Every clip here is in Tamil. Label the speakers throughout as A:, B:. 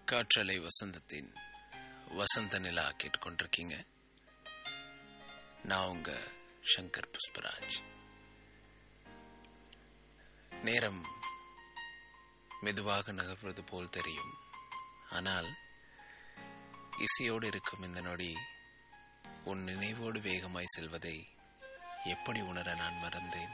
A: காற்றலை வசந்தத்தின் வசந்த நிலா கேட்டுக்கொண்டிருக்கீங்க நான் உங்க சங்கர் புஷ்பராஜ் நேரம் மெதுவாக நகர்வது போல் தெரியும் ஆனால் இசையோடு இருக்கும் இந்த நொடி உன் நினைவோடு வேகமாய் செல்வதை எப்படி உணர நான் மறந்தேன்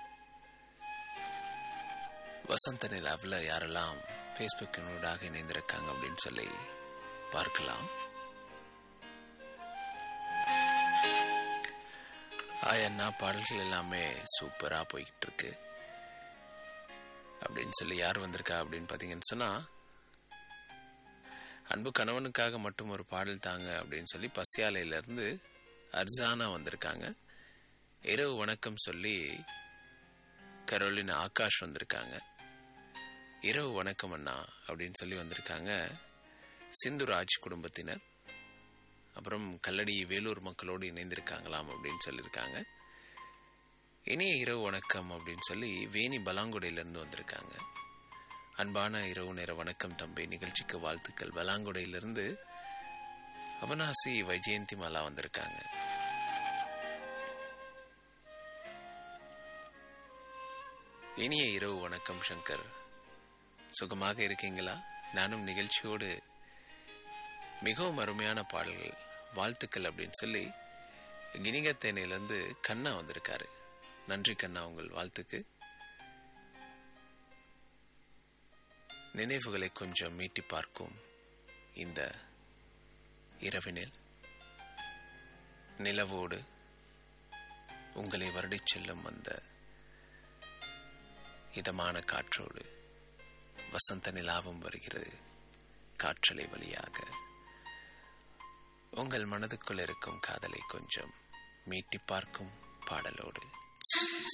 A: வசந்த நிலாவில் யாரெல்லாம் ஃபேஸ்புக்கினூடாக இணைந்திருக்காங்க அப்படின்னு சொல்லி பார்க்கலாம் ஆயண்ணா பாடல்கள் எல்லாமே சூப்பராக போய்கிட்டு இருக்கு அப்படின்னு சொல்லி யார் வந்திருக்கா அப்படின்னு பார்த்தீங்கன்னு சொன்னால் அன்பு கணவனுக்காக மட்டும் ஒரு பாடல் தாங்க அப்படின்னு சொல்லி பசியாலையிலேருந்து அர்ஜானா வந்திருக்காங்க இரவு வணக்கம் சொல்லி கரோலின் ஆகாஷ் வந்திருக்காங்க இரவு வணக்கம் அண்ணா அப்படின்னு சொல்லி வந்திருக்காங்க சிந்துராஜ் குடும்பத்தினர் அப்புறம் கல்லடி வேலூர் மக்களோடு இணைந்திருக்காங்களாம் அப்படின்னு சொல்லியிருக்காங்க இனிய இரவு வணக்கம் அப்படின்னு சொல்லி வேணி பலாங்குடையிலேருந்து வந்திருக்காங்க அன்பான இரவு நேர வணக்கம் தம்பி நிகழ்ச்சிக்கு வாழ்த்துக்கள் பலாங்குடையிலிருந்து அவனாசி வைஜெயந்தி மாலா வந்திருக்காங்க இனிய இரவு வணக்கம் சங்கர் சுகமாக இருக்கீங்களா நானும் நிகழ்ச்சியோடு மிகவும் அருமையான பாடல்கள் வாழ்த்துக்கள் அப்படின்னு சொல்லி கினிகத்தேனையிலேருந்து கண்ணா வந்திருக்காரு நன்றி கண்ணா உங்கள் வாழ்த்துக்கு நினைவுகளை கொஞ்சம் மீட்டி பார்க்கும் இந்த இரவினில் நிலவோடு உங்களை வருடிச் செல்லும் அந்த இதமான காற்றோடு வசந்த நிலாவும் வருகிறது காற்றலை வழியாக உங்கள் மனதுக்குள் இருக்கும் காதலை கொஞ்சம் மீட்டி பார்க்கும் பாடலோடு